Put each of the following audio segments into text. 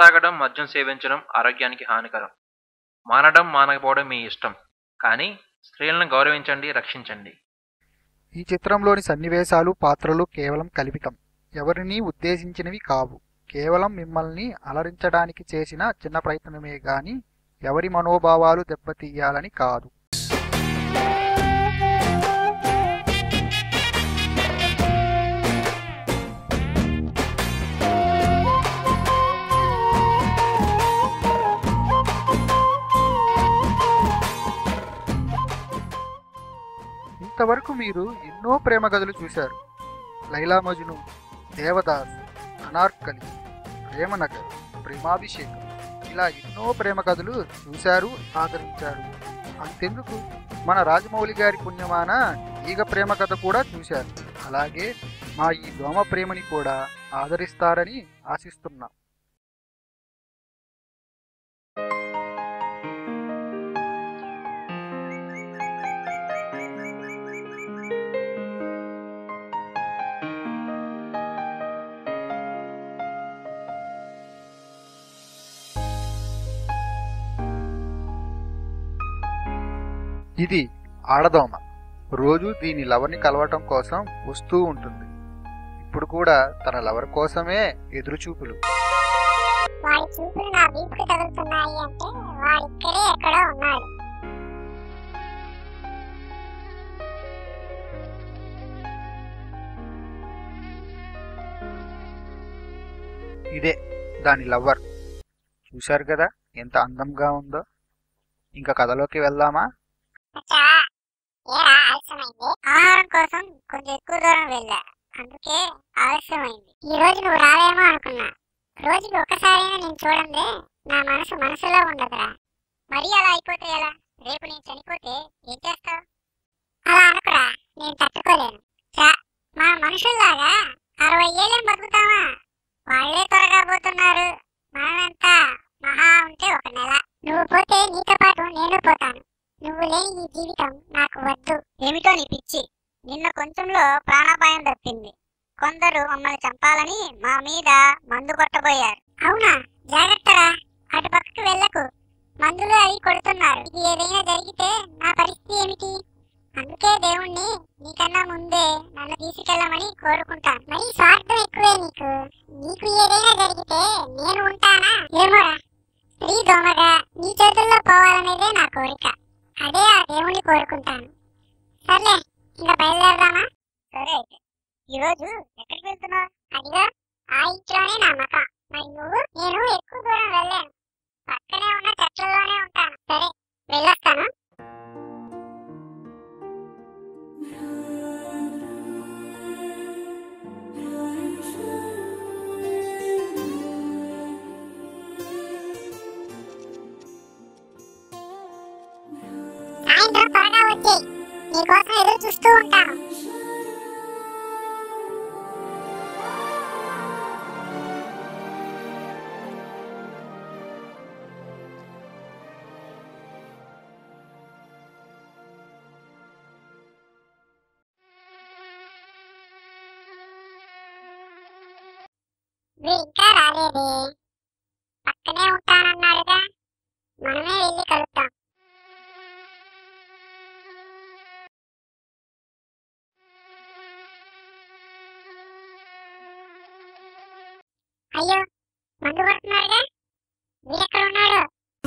తాగడం మద్యం సేవించడం ఆరోగ్యానికి హానికరం మానడం మానకపోవడం మీ ఇష్టం కానీ స్త్రీలను గౌరవించండి రక్షించండి ఈ చిత్రంలోని సన్నివేశాలు పాత్రలు కేవలం కల్పితం ఎవరినీ ఉద్దేశించినవి కావు కేవలం మిమ్మల్ని అలరించడానికి చేసిన చిన్న ప్రయత్నమే గాని ఎవరి మనోభావాలు దెబ్బతీయాలని కాదు ఇంతవరకు మీరు ఎన్నో ప్రేమ కథలు చూశారు లైలా మజ్ను దేవదాస్ అనార్కలి ప్రేమనగర్ ప్రేమాభిషేకం ఇలా ఎన్నో ప్రేమ కథలు చూశారు ఆదరించారు అంతెందుకు మన రాజమౌళి గారి పుణ్యమాన ఈగ ప్రేమ కథ కూడా చూశారు అలాగే మా ఈ దోమ ప్రేమని కూడా ఆదరిస్తారని ఆశిస్తున్నాం ఇది ఆడదోమ రోజు దీని లవర్ని కలవటం కోసం వస్తూ ఉంటుంది ఇప్పుడు కూడా తన లవర్ కోసమే ఎదురుచూపులు వాడి చూపులు నా వీపుకి తగులుతున్నాయి అంటే వాడు ఇక్కడే ఎక్కడో ఉన్నాడు ఇదే దాని లవ్వర్ చూశారు కదా ఎంత అందంగా ఉందో ఇంకా కథలోకి వెళ్దామా అచ్చా ఏరా ఆలస్యమైంది ఆహారం కోసం కొంచెం ఎక్కువ దూరం వెళ్ళా అందుకే ఆలస్యమైంది ఈ రోజు నువ్వు రావేమో అనుకున్నా రోజుకి ఒకసారైనా నేను చూడండి నా మనసు మనసులో ఉండదురా మరీ అలా అయిపోతే ఎలా రేపు నేను చనిపోతే ఏం చేస్తావు అలా అనుకురా నేను తట్టుకోలేను చా మన మనుషుల్లాగా అరవై ఏళ్ళని బతుకుతామా వాళ్ళే త్వరగా పోతున్నారు మనమెంతా మహా ఉంటే ఒక నెల నువ్వు పోతే నీతో పాటు నేను పోతాను నువ్వు లేని ఈ జీవితం నాకు వద్దు ఏమిటో నీ పిచ్చి నిన్న కొంచెంలో ప్రాణాపాయం తప్పింది కొందరు మమ్మల్ని చంపాలని మా మీద మందు కొట్టబోయారు అవునా జాగ్రత్తరా అటు పక్కకు వెళ్ళకు మందులు అవి కొడుతున్నారు ఇది ఏదైనా జరిగితే నా పరిస్థితి ఏమిటి అందుకే దేవుణ్ణి నీకన్నా ముందే నన్ను తీసుకెళ్ళమని కోరుకుంటాను మరి స్వార్థం ఎక్కువే నీకు నీకు ఏదైనా జరిగితే నేను ఉంటానా ఏమోరా స్త్రీ దోమగా నీ చేతుల్లో పోవాలనేదే నా కోరిక అదే ఆ దేవుణ్ణి కోరుకుంటాను సర్లే ఇంకా బయలుదేరదామా సరే అయితే ఈరోజు ఎక్కడికి వెళ్తున్నావు అదిగా ఆ ఇంట్లోనే నా మకం మరి నువ్వు నేను ఎక్కువ దూరం వెళ్ళాను పక్కనే ఉన్న చెట్లలోనే ఉంటాను సరే వెళ్ళొస్తాను సాయంత్రం త్వరగా వచ్చేయి నీకోసం ఎదురు చూస్తూ ఉంటాను వీడు ఇంకా రాలేదే పక్కనే ఉంటానన్నాడుగా మనమే వెళ్ళి కలుద్దాం అయ్యో మందు కొడుతున్నాడుగా వీడెక్కడ ఉన్నాడు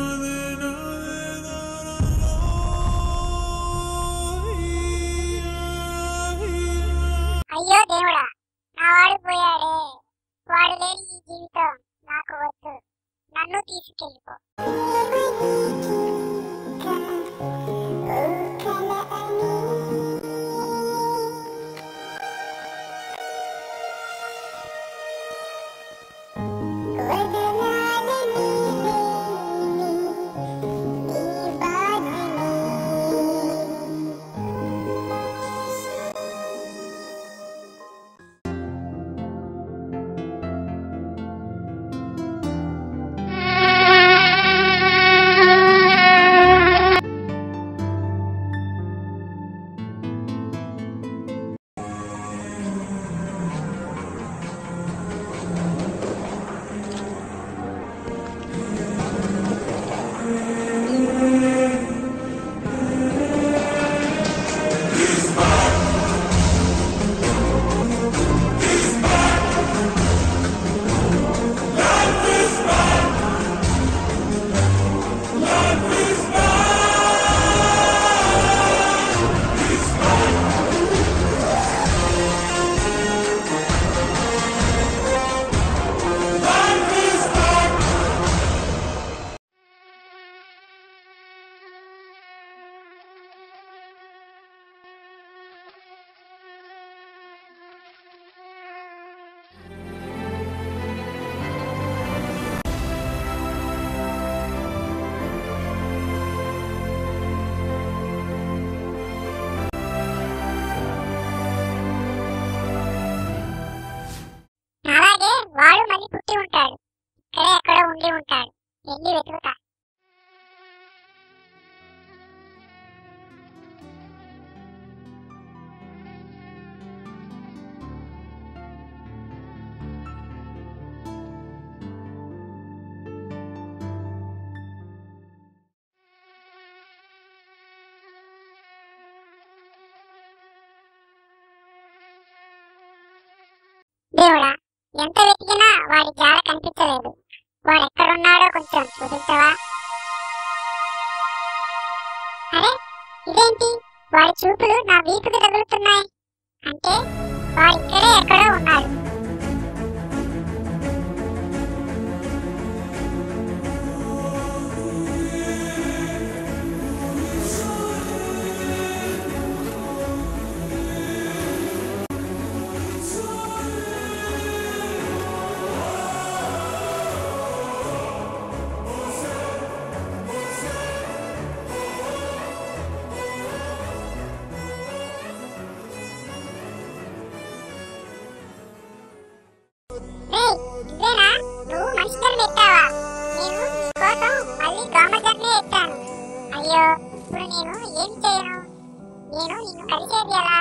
అయ్యో దేవుడా నా వాడు పోయాడే వాడు లేని ఈ జీవితం నాకు వద్దు నన్ను తీసుకెళ్ళిపో ఉండి ఉంటాడు వెళ్ళి వెతుకుతా దేవుడా ఎంత వెతికినా వాడి జాడ కనిపించలేదు వాడు ఎక్కడున్నాడో కొంచెం చూపించవా అరే ఇదేంటి వాడి చూపులు నా వీపుకి తగులుతున్నాయి అంటే వాడు ఇక్కడే ఎక్కడో ఉన్నాడు రేయ్, ఇదేనా నువ్వు మనిషిని పెట్టావా నేను నీకోసం మళ్ళీ దోమజర్నే ఎత్తాను అయ్యో ఇప్పుడు నేను ఏం చేయను నేను నిన్ను కలిసేది ఎలా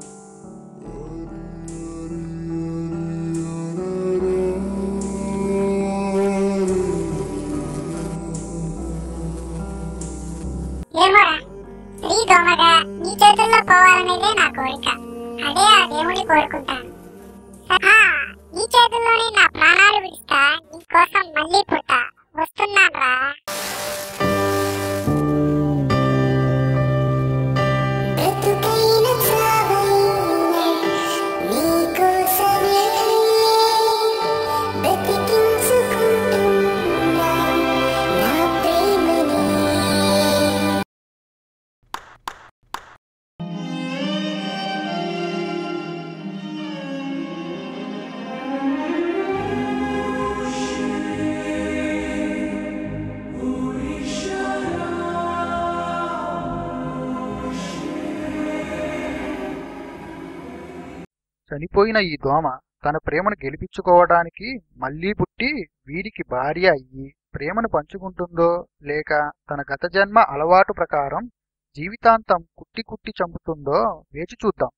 ఏమోరా శ్రీ దోమగా నీ చేతుల్లో పోవాలనేదే నా కోరిక అదే ఆ దేవుని కోరుకుంటాను ఆ, నీ చేతుల్లోనే నా ప్రాణాలు విడిస్తా నీ కోసం మళ్ళీ పుట్ట వస్తున్నాన్రా బ్రతుకైన చావైన నీకోసమే బ్రతికించుకుంటున్నా నా ప్రేమని చనిపోయిన ఈ దోమ తన ప్రేమను గెలిపించుకోవడానికి మళ్ళీ పుట్టి వీరికి భార్య అయ్యి ప్రేమను పంచుకుంటుందో లేక తన గత జన్మ అలవాటు ప్రకారం జీవితాంతం కుట్టి కుట్టి చంపుతుందో వేచి చూద్దాం